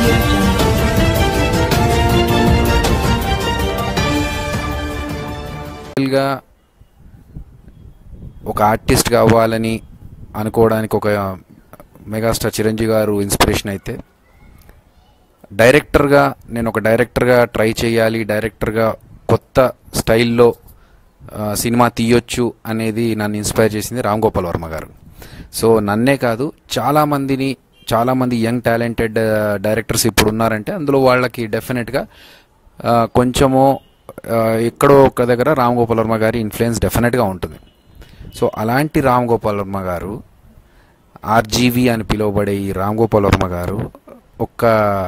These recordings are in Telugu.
audio jungle. గా ఒక ఆర్టిస్ట్ కావాలని అనుకోవడానికి ఒక మెగాస్టార్ చిరంజీవి గారు ఇన్స్పిరేషన్ అయితే డైరెక్టర్గా నేను ఒక డైరెక్టర్గా ట్రై చేయాలి డైరెక్టర్గా కొత్త స్టైల్లో ఆ, సినిమా తీయొచ్చు అనేది నన్ను ఇన్స్పైర్ చేసింది రామ్ గోపాల్ వర్మ గారు సో నన్నే కాదు చాలామందిని చాలామంది యంగ్ టాలెంటెడ్ డైరెక్టర్స్ ఇప్పుడు ఉన్నారంటే అందులో వాళ్ళకి డెఫినెట్గా కొంచెము ఆ, ఎక్కడో ఒక దగ్గర రామ్ గోపాల్ వర్మ గారి ఇన్ఫ్లుయెన్స్ డెఫినెట్గా ఉంటుంది సో అలాంటి రామ్ గోపాల్ వర్మ గారు ఆర్జీవి అని పిలువబడే ఈ రామ్ గోపాల్ వర్మ గారు ఒక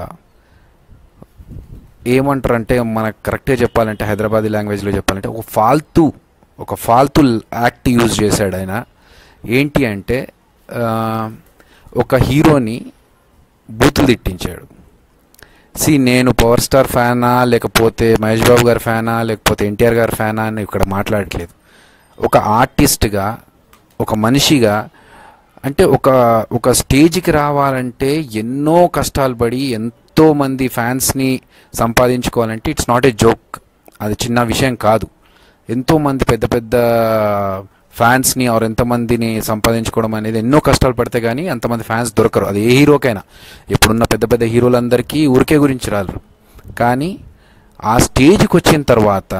ఏమంటారంటే మనకు కరెక్ట్గా చెప్పాలంటే హైదరాబాదీ లాంగ్వేజ్లో చెప్పాలంటే ఒక ఫాల్తూ ఒక ఫాల్తూ యాక్ట్ యూజ్ చేశాడు ఆయన ఏంటి అంటే ఆ, ఒక హీరోని బూతులు తిట్టించాడు సి నేను పవర్ స్టార్ ఫ్యానా లేకపోతే మహేష్ బాబు గారి ఫ్యానా లేకపోతే ఎన్టీఆర్ గారి ఫ్యానా అని ఇక్కడ మాట్లాడట్లేదు ఒక ఆర్టిస్ట్గా ఒక మనిషిగా అంటే ఒక ఒక స్టేజ్కి రావాలంటే ఎన్నో కష్టాలు పడి ఎంతో మంది ఫ్యాన్స్ని సంపాదించుకోవాలంటే ఇట్స్ నాట్ ఏ జోక్ అది చిన్న విషయం కాదు ఎంతో మంది పెద్ద పెద్ద ఫ్యాన్స్ని ఆర్ ఎంతమందిని సంపాదించుకోవడం అనేది ఎన్నో కష్టాలు పడితే కానీ అంతమంది ఫ్యాన్స్ దొరకరు అది ఏ హీరోకైనా ఇప్పుడున్న పెద్ద పెద్ద హీరోలందరికీ ఊరికే గురించి రారు కానీ ఆ స్టేజ్కి వచ్చిన తర్వాత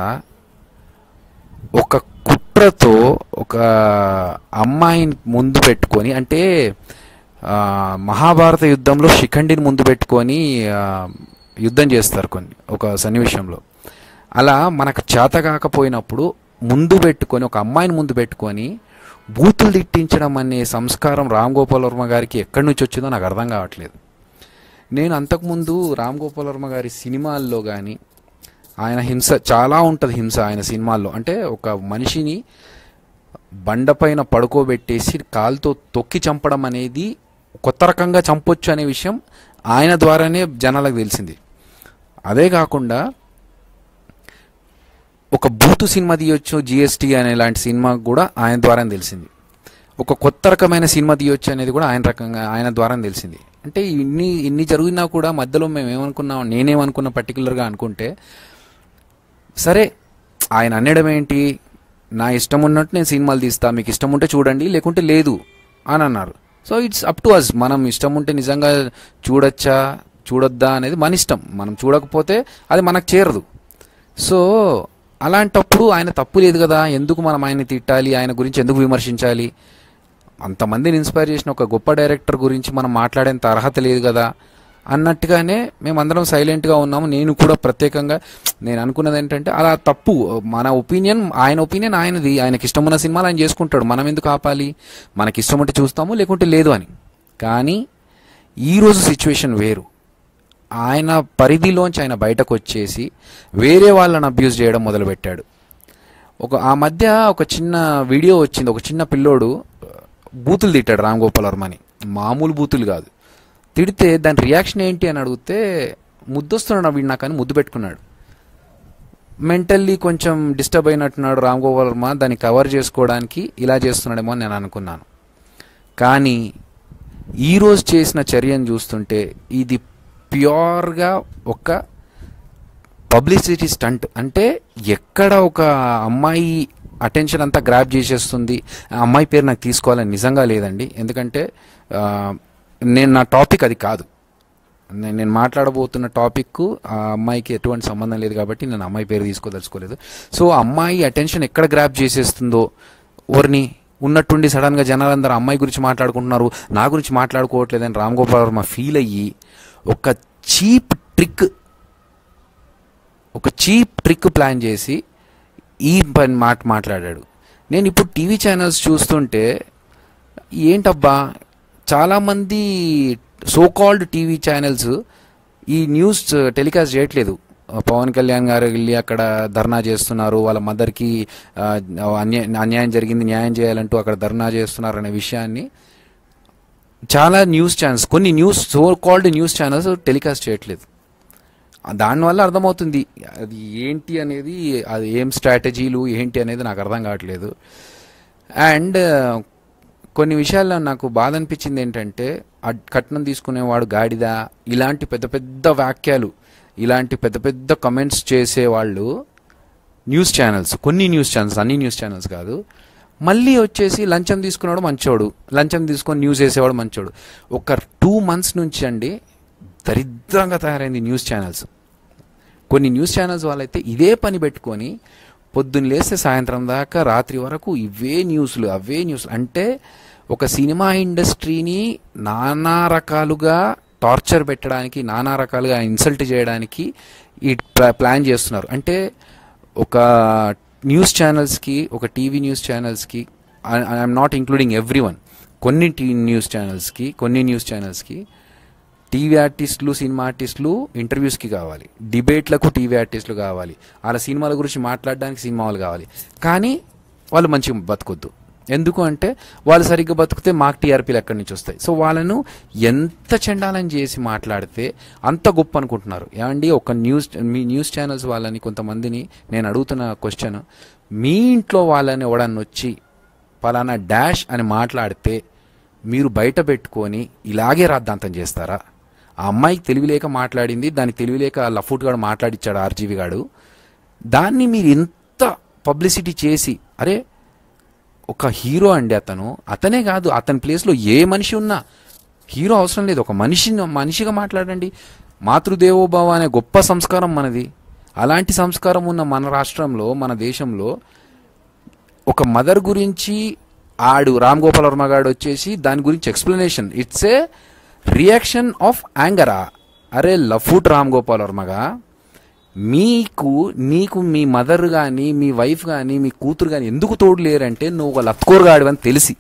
ఒక కుట్రతో ఒక అమ్మాయిని ముందు పెట్టుకొని అంటే ఆ, మహాభారత యుద్ధంలో శిఖండిని ముందు పెట్టుకొని ఆ, యుద్ధం చేస్తారు కొన్ని ఒక సన్నివేశంలో అలా మనకు చేత కాకపోయినప్పుడు ముందు పెట్టుకొని ఒక అమ్మాయిని ముందు పెట్టుకొని బూతులు తిట్టించడం అనే సంస్కారం రామ్ గోపాల్ వర్మ గారికి ఎక్కడి నుంచి వచ్చిందో నాకు అర్థం కావట్లేదు నేను అంతకుముందు రామ్ గోపాల్ వర్మ గారి సినిమాల్లో కానీ ఆయన హింస చాలా ఉంటుంది హింస ఆయన సినిమాల్లో అంటే ఒక మనిషిని బండపైన పడుకోబెట్టేసి కాలుతో తొక్కి చంపడం అనేది కొత్త రకంగా చంపొచ్చు అనే విషయం ఆయన ద్వారానే జనాలకు తెలిసింది అదే కాకుండా ఒక బూతు సినిమా తీయొచ్చు జిఎస్టీ అనే లాంటి సినిమా కూడా ఆయన ద్వారానే తెలిసింది ఒక కొత్త రకమైన సినిమా తీయొచ్చు అనేది కూడా ఆయన రకంగా ఆయన ద్వారా తెలిసింది అంటే ఇన్ని ఇన్ని జరిగినా కూడా మధ్యలో మేము ఏమనుకున్నాం నేనేమనుకున్న పర్టికులర్గా అనుకుంటే సరే ఆయన అనడం ఏంటి నా ఇష్టం ఉన్నట్టు నేను సినిమాలు తీస్తా మీకు ఇష్టం ఉంటే చూడండి లేకుంటే లేదు అని అన్నారు so it's up to us మనం ఇష్టం ఉంటే నిజంగా చూడొచ్చా చూడొద్దా అనేది మన ఇష్టం మనం చూడకపోతే అది మనకు చేరదు సో అలాంటప్పుడు ఆయన తప్పు లేదు కదా ఎందుకు మనం ఆయన్ని తిట్టాలి ఆయన గురించి ఎందుకు విమర్శించాలి అంతమందిని ఇన్స్పైర్ చేసిన ఒక గొప్ప డైరెక్టర్ గురించి మనం మాట్లాడేంత అర్హత లేదు కదా అన్నట్టుగానే మేమందరం సైలెంట్గా ఉన్నాము నేను కూడా ప్రత్యేకంగా నేను అనుకున్నది ఏంటంటే అలా తప్పు మన ఒపీనియన్ ఆయన ఒపీనియన్ ఆయనది ఆయనకి ఇష్టం ఉన్న సినిమాలు ఆయన చేసుకుంటాడు మనం ఎందుకు ఆపాలి మనకి ఇష్టం ఉంటే చూస్తాము లేకుంటే లేదు అని కానీ ఈరోజు సిచ్యువేషన్ వేరు ఆయన పరిధిలోంచి ఆయన బయటకు వచ్చేసి వేరే వాళ్ళని అబ్యూజ్ చేయడం మొదలుపెట్టాడు ఒక ఆ మధ్య ఒక చిన్న వీడియో వచ్చింది ఒక చిన్న పిల్లోడు బూతులు తిట్టాడు రామ్ గోపాల్ వర్మని మామూలు బూతులు కాదు తిడితే దాని రియాక్షన్ ఏంటి అని అడిగితే ముద్దొస్తున్నాడు వీడు నాకు అని ముద్దు పెట్టుకున్నాడు మెంటల్లీ కొంచెం డిస్టర్బ్ అయినట్టున్నాడు రామ్ గోపాల్ వర్మ దాన్ని కవర్ చేసుకోవడానికి ఇలా చేస్తున్నాడేమో అని నేను అనుకున్నాను కానీ ఈరోజు చేసిన చర్యను చూస్తుంటే ఇది ప్యూర్గా ఒక పబ్లిసిటీ స్టంట్ అంటే ఎక్కడ ఒక అమ్మాయి అటెన్షన్ అంతా గ్రాప్ చేసేస్తుంది ఆ అమ్మాయి పేరు నాకు తీసుకోవాలని నిజంగా లేదండి ఎందుకంటే ఆ, నేను నా టాపిక్ అది కాదు నేను నేను మాట్లాడబోతున్న టాపిక్ ఆ అమ్మాయికి ఎటువంటి సంబంధం లేదు కాబట్టి నేను అమ్మాయి పేరు తీసుకోదలుచుకోలేదు సో ఆ అమ్మాయి అటెన్షన్ ఎక్కడ గ్రాప్ చేసేస్తుందో ఎవరిని ఉన్నట్టుండి సడన్గా జనాలందరూ అమ్మాయి గురించి మాట్లాడుకుంటున్నారు నా గురించి మాట్లాడుకోవట్లేదని రామ్ గోపాల్ వర్మ ఫీల్ అయ్యి ఒక చీప్ ట్రిక్ ఒక చీప్ ట్రిక్ ప్లాన్ చేసి ఈ పని మాట మాట్లాడాడు నేను ఇప్పుడు టీవీ ఛానల్స్ చూస్తుంటే ఏంటబ్బా చాలామంది సో కాల్డ్ టీవీ ఛానల్స్ ఈ న్యూస్ టెలికాస్ట్ చేయట్లేదు పవన్ కళ్యాణ్ గారు వెళ్ళి అక్కడ ధర్నా చేస్తున్నారు వాళ్ళ మదర్కి ఆ, అన్యాయం అన్యాయం జరిగింది న్యాయం చేయాలంటూ అక్కడ ధర్నా చేస్తున్నారు అనే విషయాన్ని చాలా న్యూస్ ఛానల్స్ కొన్ని news so called news channels telecast చేయట్లేదు దానివల్ల అర్థమవుతుంది అది ఏంటి అనేది అది ఏం స్ట్రాటజీలు ఏంటి అనేది నాకు అర్థం కావట్లేదు అండ్ కొన్ని విషయాల్లో నాకు బాధ అనిపించింది ఏంటంటే ఆ కట్నం తీసుకునేవాడు గాడిద ఇలాంటి పెద్ద పెద్ద వాక్యాలు ఇలాంటి పెద్ద పెద్ద కమెంట్స్ చేసేవాళ్ళు న్యూస్ ఛానల్స్ కొన్ని న్యూస్ ఛానల్స్ అన్ని న్యూస్ ఛానల్స్ కాదు మళ్ళీ వచ్చేసి లంచం తీసుకున్నాడు మంచోడు లంచం తీసుకొని న్యూస్ వేసేవాడు మంచోడు ఒక టూ మంత్స్ నుంచి అండి దరిద్రంగా తయారైంది న్యూస్ ఛానల్స్ కొన్ని న్యూస్ ఛానల్స్ వాళ్ళైతే ఇదే పని పెట్టుకొని పొద్దున్న లేస్తే సాయంత్రం దాకా రాత్రి వరకు ఇవే న్యూస్లు అవే న్యూస్ అంటే ఒక సినిమా ఇండస్ట్రీని నానా రకాలుగా టార్చర్ పెట్టడానికి నానా రకాలుగా ఇన్సల్ట్ చేయడానికి ఈ ప్లా- ప్లాన్ చేస్తున్నారు అంటే ఒక న్యూస్ ఛానల్స్కి ఒక టీవీ న్యూస్ ఛానల్స్కి I'm not including everyone కొన్ని టీ న్యూస్ ఛానల్స్కి కొన్ని న్యూస్ ఛానల్స్కి టీవీ ఆర్టిస్టులు సినిమా ఆర్టిస్టులు ఇంటర్వ్యూస్కి కావాలి డిబేట్లకు టీవీ ఆర్టిస్టులు కావాలి వాళ్ళ సినిమాల గురించి మాట్లాడడానికి సినిమా వాళ్ళు కావాలి కానీ వాళ్ళు మంచిగా బతకొద్దు ఎందుకు అంటే వాళ్ళు సరిగ్గా బతికితే మాకు టీఆర్పీలు ఎక్కడి నుంచి వస్తాయి సో వాళ్ళను ఎంత చండాలని చేసి మాట్లాడితే అంత గొప్ప అనుకుంటున్నారు ఏమండి ఒక న్యూస్ మీ న్యూస్ ఛానల్స్ వాళ్ళని కొంతమందిని నేను అడుగుతున్న క్వశ్చన్ మీ ఇంట్లో వాళ్ళని ఎవడన్నా వచ్చి పలానా డాష్ అని మాట్లాడితే మీరు బయట పెట్టుకొని ఇలాగే రాద్ధాంతం చేస్తారా ఆ అమ్మాయికి తెలివిలేక మాట్లాడింది దానికి తెలివిలేక లఫూట్ గాడు మాట్లాడిచ్చాడు ఆర్జీవి గాడు దాన్ని మీరు ఇంత పబ్లిసిటీ చేసి అరే ఒక హీరో అండి అతను అతనే కాదు అతని ప్లేస్లో ఏ మనిషి ఉన్నా హీరో అవసరం లేదు ఒక మనిషి మనిషిగా మాట్లాడండి మాతృదేవోభవ అనే గొప్ప సంస్కారం మనది అలాంటి సంస్కారం ఉన్న మన రాష్ట్రంలో మన దేశంలో ఒక మదర్ గురించి ఆడు రామ్ గోపాల్ వర్మ గారు వచ్చేసి దాని గురించి explanation it's a reaction of యాంగరా అరే లఫూట్ రామ్ గోపాల్ వర్మగా మీకు నీకు మీ మదర్ కానీ మీ వైఫ్ కానీ మీ కూతురు కానీ ఎందుకు తోడు లేరంటే నువ్వు ఒక లత్కోర్ గాడివని తెలిసి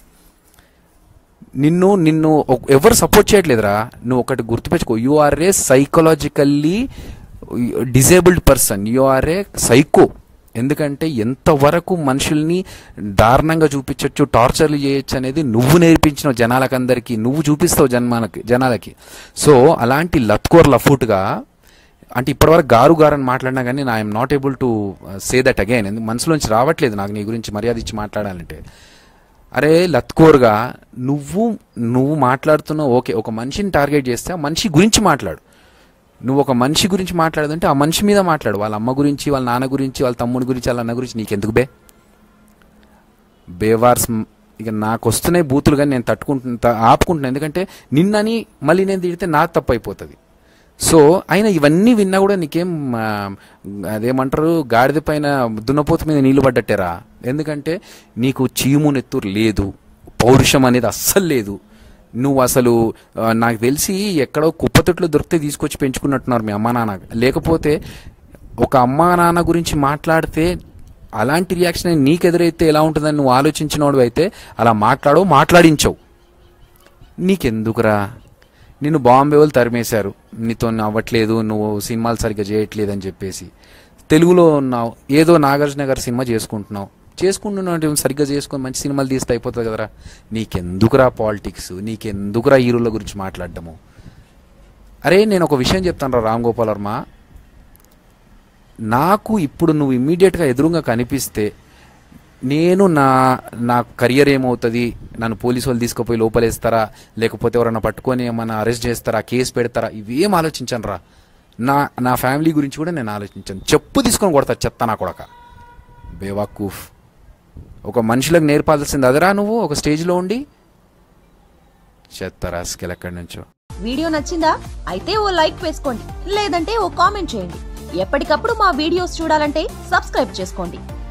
నిన్ను నిన్ను ఒక- ఎవరు సపోర్ట్ చేయట్లేదురా నువ్వు ఒకటి గుర్తుపెట్టుకో you are a psychologically disabled person you are a psycho ఎందుకంటే ఎంతవరకు మనుషుల్ని దారుణంగా చూపించవచ్చు టార్చర్లు చేయొచ్చు అనేది నువ్వు నేర్పించిన జనాలకందరికీ నువ్వు చూపిస్తావు జన్మాలకి జనాలకి సో అలాంటి లత్కోర్ లఫూట్గా అంటే ఇప్పటివరకు గారు గారు అని మాట్లాడినా కానీ నా I'm not able to say that again మనసులోంచి రావట్లేదు నాకు నీ గురించి మర్యాద ఇచ్చి మాట్లాడాలంటే అరే లత్కోర్గా నువ్వు నువ్వు మాట్లాడుతున్నావు ఓకే ఒక మనిషిని టార్గెట్ చేస్తే ఆ మనిషి గురించి మాట్లాడు నువ్వు ఒక మనిషి గురించి మాట్లాడదంటే ఆ మనిషి మీద మాట్లాడు వాళ్ళ అమ్మ గురించి వాళ్ళ నాన్న గురించి వాళ్ళ తమ్ముడి గురించి వాళ్ళ అన్న గురించి నీకెందుకు బే బేవార్స్ మ్- ఇక నాకు వస్తున్నాయి బూతులు కానీ నేను తట్టుకుంటున్నా ఆపుకుంటున్నాను ఎందుకంటే నిన్నని మళ్ళీ నేను తిడితే నా తప్పు అయిపోతుంది సో అయినా ఇవన్నీ విన్నా కూడా నీకేం ఆ, అదేమంటారు గాడిద పైన దున్నపోతు మీద నీళ్లు పడ్డట్టేరా ఎందుకంటే నీకు చీము నెత్తురు లేదు పౌరుషం అనేది అస్సలు లేదు నువ్వు అసలు ఆ, నాకు తెలిసి ఎక్కడో కుప్పతొట్లు దొరికితే తీసుకొచ్చి పెంచుకున్నట్టున్నారు మీ అమ్మా నాన్న లేకపోతే ఒక అమ్మా నాన్న గురించి మాట్లాడితే అలాంటి రియాక్షన్ నీకు ఎదురైతే ఎలా ఉంటుందని నువ్వు ఆలోచించినోడు అయితే అలా మాట్లాడవు మాట్లాడించవు నీకెందుకురా నిన్ను బాంబే వాళ్ళు తరిమేశారు నీతో అవ్వట్లేదు నువ్వు సినిమాలు సరిగ్గా చేయట్లేదు అని చెప్పేసి తెలుగులో ఉన్నావు ఏదో నాగార్జున గారి సినిమా చేసుకుంటున్నావు చేసుకుంటున్నావు సరిగ్గా చేసుకొని మంచి సినిమాలు తీస్తే అయిపోతుంది కదరా నీకెందుకురా పాలిటిక్స్ నీకెందుకురా హీరోల గురించి మాట్లాడడము అరే నేను ఒక విషయం చెప్తాను రా రామ్ గోపాల్ వర్మ నాకు ఇప్పుడు నువ్వు ఇమ్మీడియట్గా ఎదురుగా కనిపిస్తే నేను నా నా కెరియర్ ఏమవుతుంది నన్ను పోలీసు వాళ్ళు తీసుకుపోయి లోపలేస్తారా లేకపోతే ఎవరైనా పట్టుకొని ఏమైనా అరెస్ట్ చేస్తారా కేసు పెడతారా ఇవేం ఆలోచించాను రా నా నా ఫ్యామిలీ గురించి కూడా నేను ఆలోచించాను చెప్పు తీసుకొని కొడతా చెత్త నా కొడక బేవాకూఫ్ ఒక మనుషులకు నేర్పాల్సింది అదరా నువ్వు ఒక స్టేజ్లో ఉండి చెత్త రాసుకెళ్ళి ఎక్కడి నుంచో వీడియో నచ్చిందా అయితే ఓ లైక్ వేసుకోండి లేదంటే ఓ కామెంట్ చేయండి ఎప్పటికప్పుడు మా వీడియోస్ చూడాలంటే సబ్స్క్రైబ్ చేసుకోండి